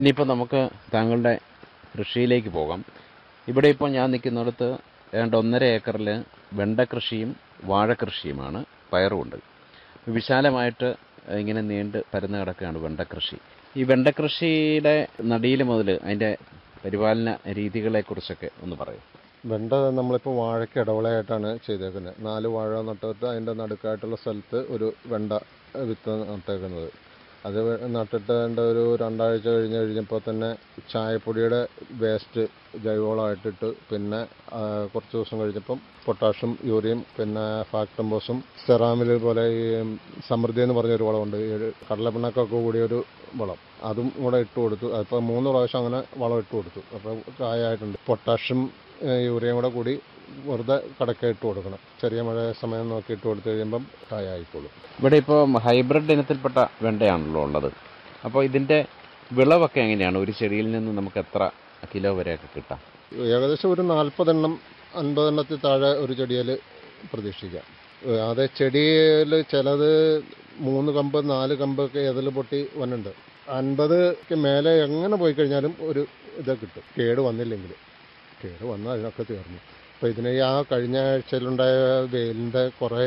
ഇനിയിപ്പോൾ നമുക്ക് താങ്കളുടെ കൃഷിയിലേക്ക് പോകാം ഇവിടെ ഇപ്പോൾ ഞാൻ നിൽക്കുന്നിടത്ത് ഏതാണ്ട് ഒന്നര ഏക്കറിൽ വെണ്ട കൃഷിയും വാഴ കൃഷിയുമാണ് പയറുമുണ്ട് വിശാലമായിട്ട് ഇങ്ങനെ നീണ്ട് പരന്നു കിടക്കുകയാണ് വെണ്ട കൃഷി ഈ വെണ്ട കൃഷിയുടെ നടിയിൽ മുതൽ അതിൻ്റെ പരിപാലന രീതികളെക്കുറിച്ചൊക്കെ ഒന്ന് പറയും വെണ്ട നമ്മളിപ്പോൾ വാഴയ്ക്ക് ഇടവിളയായിട്ടാണ് ചെയ്തേക്കുന്നത് നാല് വാഴ നട്ടിട്ട് അതിൻ്റെ നടുക്കായിട്ടുള്ള സ്ഥലത്ത് ഒരു വെണ്ട വിത്ത് നട്ടേക്കുന്നത് അത് വെ- നട്ടിട്ട് അതിൻ്റെ ഒരു രണ്ടാഴ്ച കഴിഞ്ഞ് കഴിഞ്ഞപ്പോൾ തന്നെ ചായപ്പൊടിയുടെ വേസ്റ്റ് ജൈവവളമായിട്ടിട്ട് പിന്നെ ആ, കുറച്ച് ദിവസം കഴിഞ്ഞപ്പം പൊട്ടാഷ്യം യൂറിയം പിന്നെ ഫാക്ടംബോസും സെറാമിൽ പോലെ ഈ സമൃദ്ധി എന്ന് പറഞ്ഞൊരു വളമുണ്ട് ഈ ഒരു കടലപ്പിണ്ണക്കൊക്കെ കൂടിയ ഒരു വളം അതും കൂടെ ഇട്ട് കൊടുത്തു അതിപ്പോൾ മൂന്ന് പ്രാവശ്യം അങ്ങനെ വളം ഇട്ട് കൊടുത്തു അപ്പോൾ കായായിട്ടുണ്ട് പൊട്ടാഷ്യം ഏഹ് യൂറിയയും കൂടെ കൂടി വെറുതെ കടക്ക ഇട്ട് കൊടുക്കണം ചെറിയ മഴ സമയം നോക്കി ഇട്ട് കൊടുത്തു കഴിയുമ്പം കായായിക്കോളും ഇവിടെ ഇപ്പോൾ ഹൈബ്രിഡ് ഇനത്തിൽപ്പെട്ട വെണ്ടയാണല്ലോ ഉള്ളത് അപ്പോൾ ഇതിൻ്റെ വിളവൊക്കെ എങ്ങനെയാണ് ഒരു ചെടിയിൽ നിന്ന് നമുക്ക് എത്ര കിലോ വരെയൊക്കെ കിട്ടാം ഏകദേശം ഒരു നാൽപ്പതെണ്ണം അൻപതെണ്ണത്തിൽ താഴെ ഒരു ചെടിയിൽ പ്രതീക്ഷിക്കാം ഏഹ് അത് ചെടിയിൽ ചിലത് മൂന്ന് കമ്പ് നാല് കമ്പൊക്കെ എതിൽ പൊട്ടി വന്നുണ്ട് അൻപത് മേലെ എങ്ങനെ പോയി കഴിഞ്ഞാലും ഒരു ഇത് കിട്ടും കേട് വന്നില്ലെങ്കിൽ കേട് വന്നാൽ അതിനൊക്കെ തീർന്നു അപ്പോൾ ഇതിന് ഈ ആ കഴിഞ്ഞ ആഴ്ചയിലുണ്ടായ വെയിലിൻ്റെ കുറേ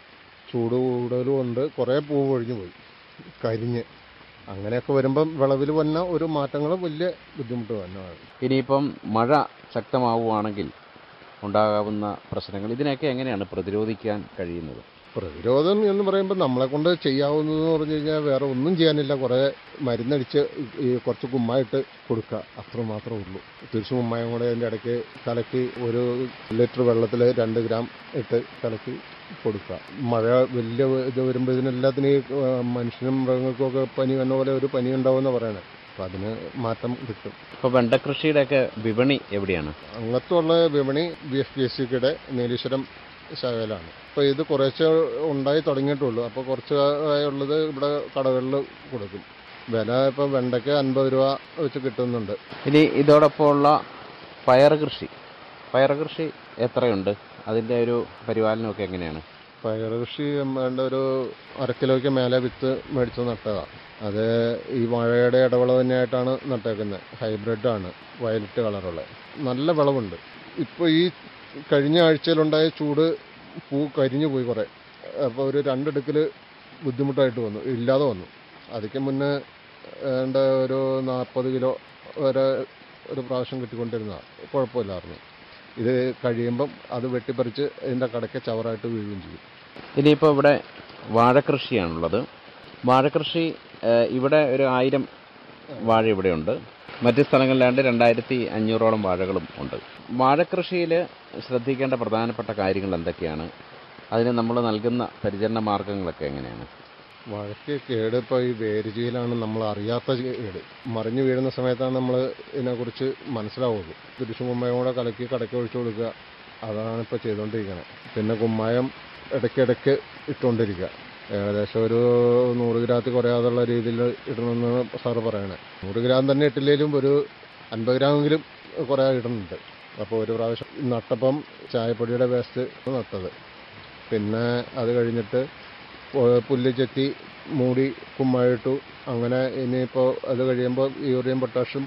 ചൂട് കൂടുതലും ഉണ്ട് കുറേ പൂ ഒഴിഞ്ഞു പോയി കരിഞ്ഞ് അങ്ങനെയൊക്കെ വരുമ്പം വിളവിൽ വന്ന ഒരു മാറ്റങ്ങൾ വലിയ ബുദ്ധിമുട്ട് തന്നെയാണ് ഇനിയിപ്പം മഴ ശക്തമാവുകയാണെങ്കിൽ ഉണ്ടാകാവുന്ന പ്രശ്നങ്ങൾ ഇതിനെയൊക്കെ എങ്ങനെയാണ് പ്രതിരോധിക്കാൻ കഴിയുന്നത് പ്രതിരോധം എന്ന് പറയുമ്പോൾ നമ്മളെ കൊണ്ട് ചെയ്യാവുന്നതെന്ന് പറഞ്ഞു കഴിഞ്ഞാൽ വേറെ ഒന്നും ചെയ്യാനില്ല കുറേ മരുന്നടിച്ച് ഈ കുറച്ച് കുമ്മായിട്ട് കൊടുക്കുക അത്ര മാത്രമേ ഉള്ളൂ തിരിച്ചു കുമ്മായം കൂടെ അതിൻ്റെ ഇടയ്ക്ക് കലക്കി ഒരു ലിറ്റർ വെള്ളത്തിൽ രണ്ട് ഗ്രാം ഇട്ട് കലക്കി കൊടുക്കുക മഴ വലിയ ഇത് വരുമ്പോൾ ഇതിനെല്ലാത്തിനും ഈ ആ, മനുഷ്യനും മൃഗങ്ങൾക്കൊക്കെ പനി വന്ന പോലെ ഒരു പനി ഉണ്ടാവുമെന്ന് പറയണേ അപ്പം അതിന് മാറ്റം കിട്ടും ഇപ്പോൾ വെണ്ടക്കൃഷിയുടെയൊക്കെ വിപണി എവിടെയാണ് അങ്ങത്തുള്ള വിപണി ബി എഫ് പി എസ് സിയുടെ നീലീശ്വരം ശാഖയിലാണ് അപ്പോൾ ഇത് കുറച്ച് ഉണ്ടായി തുടങ്ങിയിട്ടുള്ളൂ അപ്പോൾ കുറച്ച് ഉള്ളത് ഇവിടെ കടകളിൽ കൊടുക്കും വില ഇപ്പോൾ വെണ്ടയ്ക്ക് അൻപത് രൂപ വെച്ച് കിട്ടുന്നുണ്ട് ഇനി ഇതോടൊപ്പമുള്ള പയർ കൃഷി പയർ കൃഷി എത്രയുണ്ട് അതിൻ്റെ ഒരു പരിപാലനമൊക്കെ എങ്ങനെയാണ് പയർ കൃഷി വേണ്ട ഒരു അര കിലോയ്ക്ക് മേലെ വിത്ത് മേടിച്ച് നട്ടതാണ് അത് ഈ വാഴയുടെ ഇടവിള തന്നെയായിട്ടാണ് നട്ടേക്കുന്നത് ഹൈബ്രിഡ് ആണ് വയലറ്റ് കളറുള്ള നല്ല വിളവുണ്ട് ഇപ്പോൾ ഈ കഴിഞ്ഞ ആഴ്ചയിലുണ്ടായ ചൂട് പൂ കരിഞ്ഞു പോയി കുറേ അപ്പോൾ ഒരു രണ്ടെടുക്കൽ ബുദ്ധിമുട്ടായിട്ട് വന്നു ഇല്ലാതെ വന്നു അതിക്ക് മുന്നേ ഏണ്ട ഒരു നാൽപ്പത് കിലോ വരെ ഒരു പ്രാവശ്യം കിട്ടിക്കൊണ്ടിരുന്നതാണ് കുഴപ്പമില്ലായിരുന്നു ഇത് കഴിയുമ്പം അത് വെട്ടിപ്പറിച്ച് ഇതിൻ്റെ കടയ്ക്ക് ചവറായിട്ട് വീഴുകയും ചെയ്യും ഇനിയിപ്പോൾ ഇവിടെ വാഴക്കൃഷിയാണുള്ളത് വാഴക്കൃഷി ഏഹ്, ഇവിടെ ഒരു ആയിരം വാഴ ഇവിടെയുണ്ട് മറ്റ് സ്ഥലങ്ങളിലാണ്ട് രണ്ടായിരത്തി അഞ്ഞൂറോളം വാഴകളും ഉണ്ട് വാഴക്കൃഷിയിൽ ശ്രദ്ധിക്കേണ്ട പ്രധാനപ്പെട്ട കാര്യങ്ങൾ എന്തൊക്കെയാണ് അതിന് നമ്മൾ നൽകുന്ന പരിചരണ മാർഗങ്ങളൊക്കെ എങ്ങനെയാണ് വാഴയ്ക്ക് കേട് ഇപ്പോൾ ഈ വേരുചീലാണ് നമ്മൾ അറിയാത്ത കേട് മറിഞ്ഞു വീഴുന്ന സമയത്താണ് നമ്മൾ ഇതിനെക്കുറിച്ച് മനസ്സിലാവുള്ളൂ തിരിച്ചു കുമ്മായം കൂടെ കലക്കി കടയ്ക്ക് ഒഴിച്ചു കൊടുക്കുക അതാണ് ഇപ്പോൾ ചെയ്തുകൊണ്ടിരിക്കുന്നത് പിന്നെ കുമ്മായം ഇടയ്ക്കിടയ്ക്ക് ഇട്ടുകൊണ്ടിരിക്കുക ഏകദേശം ഒരു നൂറ് ഗ്രാത്തിൽ കുറയാതുള്ള രീതിയിൽ ഇടണമെന്ന് സാറ് പറയണേ നൂറ് ഗ്രാം തന്നെ ഇട്ടില്ലെങ്കിലും ഒരു അൻപത് ഗ്രാമെങ്കിലും കുറേ ഇടുന്നുണ്ട് അപ്പോൾ ഒരു പ്രാവശ്യം നട്ടപ്പം ചായപ്പൊടിയുടെ വേസ്റ്റ് നട്ടത് പിന്നെ അത് കഴിഞ്ഞിട്ട് പു- പുല്ല് ചെത്തി മൂടി കുമ്മായിട്ടു അങ്ങനെ ഇനിയിപ്പോൾ അത് കഴിയുമ്പോൾ യൂറിയം പൊട്ടാഷ്യം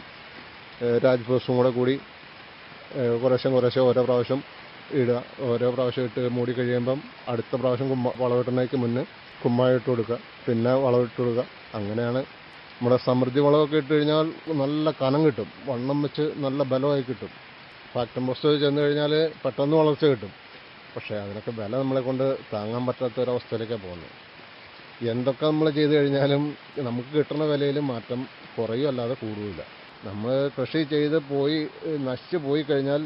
രാജ്ഫോസും കൂടെ കൂടി ഏഹ് കുറേശ്ശെ കുറേശ്ശെ ഓരോ പ്രാവശ്യം ഇടുക ഓരോ പ്രാവശ്യം ഇട്ട് മൂടി കഴിയുമ്പം അടുത്ത പ്രാവശ്യം കുമ്മ വളമിടുന്നതിക്ക് മുന്നേ കുമ്മായിട്ട് കൊടുക്കുക പിന്നെ വളമിട്ട് കൊടുക്കുക അങ്ങനെയാണ് നമ്മുടെ സമൃദ്ധി വളമൊക്കെ ഇട്ട് കഴിഞ്ഞാൽ നല്ല കനം കിട്ടും വണ്ണം വെച്ച് നല്ല ബലമായി കിട്ടും ഫാക്ടം പോസ്റ്റ് ചെന്ന് കഴിഞ്ഞാൽ പെട്ടെന്ന് വളർച്ച കിട്ടും പക്ഷേ അതിനൊക്കെ വില നമ്മളെ കൊണ്ട് താങ്ങാൻ പറ്റാത്ത ഒരവസ്ഥയിലേക്കാണ് പോകുന്നത് എന്തൊക്കെ നമ്മൾ ചെയ്തു കഴിഞ്ഞാലും നമുക്ക് കിട്ടുന്ന വിലയിൽ മാറ്റം കുറയുമല്ലാതെ കൂടുകയില്ല നമ്മൾ കൃഷി ചെയ്ത് പോയി ഏഹ് നശിച്ച് പോയി കഴിഞ്ഞാൽ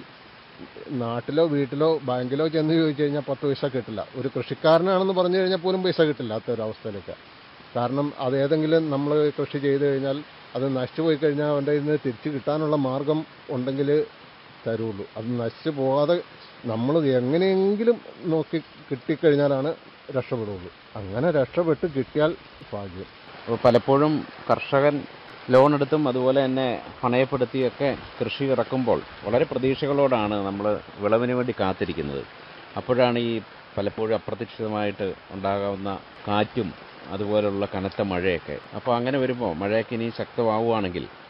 നാട്ടിലോ വീട്ടിലോ ബാങ്കിലോ ചെന്ന് ചോദിച്ചു കഴിഞ്ഞാൽ പത്ത് പൈസ കിട്ടില്ല ഒരു കൃഷിക്കാരനാണെന്ന് പറഞ്ഞു കഴിഞ്ഞാൽ പോലും പൈസ കിട്ടില്ലാത്ത ഒരവസ്ഥയിലേക്ക് കാരണം അത് ഏതെങ്കിലും നമ്മൾ കൃഷി ചെയ്ത് കഴിഞ്ഞാൽ അത് നശിച്ചു പോയി കഴിഞ്ഞാൽ അവൻ്റെ കയ്യിൽ നിന്ന് തിരിച്ച് കിട്ടാനുള്ള മാർഗം ഉണ്ടെങ്കിൽ തരുള്ളൂ അത് നശിച്ചു പോകാതെ നമ്മൾ എങ്ങനെയെങ്കിലും നോക്കി കിട്ടിക്കഴിഞ്ഞാലാണ് രക്ഷപ്പെടുള്ളൂ അങ്ങനെ രക്ഷപ്പെട്ട് കിട്ടിയാൽ ഭാഗ്യം അപ്പോൾ പലപ്പോഴും കർഷകൻ ലോൺ എടുത്തും അതുപോലെ തന്നെ പണയപ്പെടുത്തിയൊക്കെ കൃഷി ഇറക്കുമ്പോൾ വളരെ പ്രതീക്ഷകളോടാണ് നമ്മൾ വിളവിന് വേണ്ടി കാത്തിരിക്കുന്നത് അപ്പോഴാണ് ഈ പലപ്പോഴും അപ്രതീക്ഷിതമായിട്ട് ഉണ്ടാകാവുന്ന കാറ്റും അതുപോലുള്ള കനത്ത മഴയൊക്കെ അപ്പോൾ അങ്ങനെ വരുമ്പോൾ മഴയൊക്കെ ഇനി ശക്തമാവുകയാണെങ്കിൽ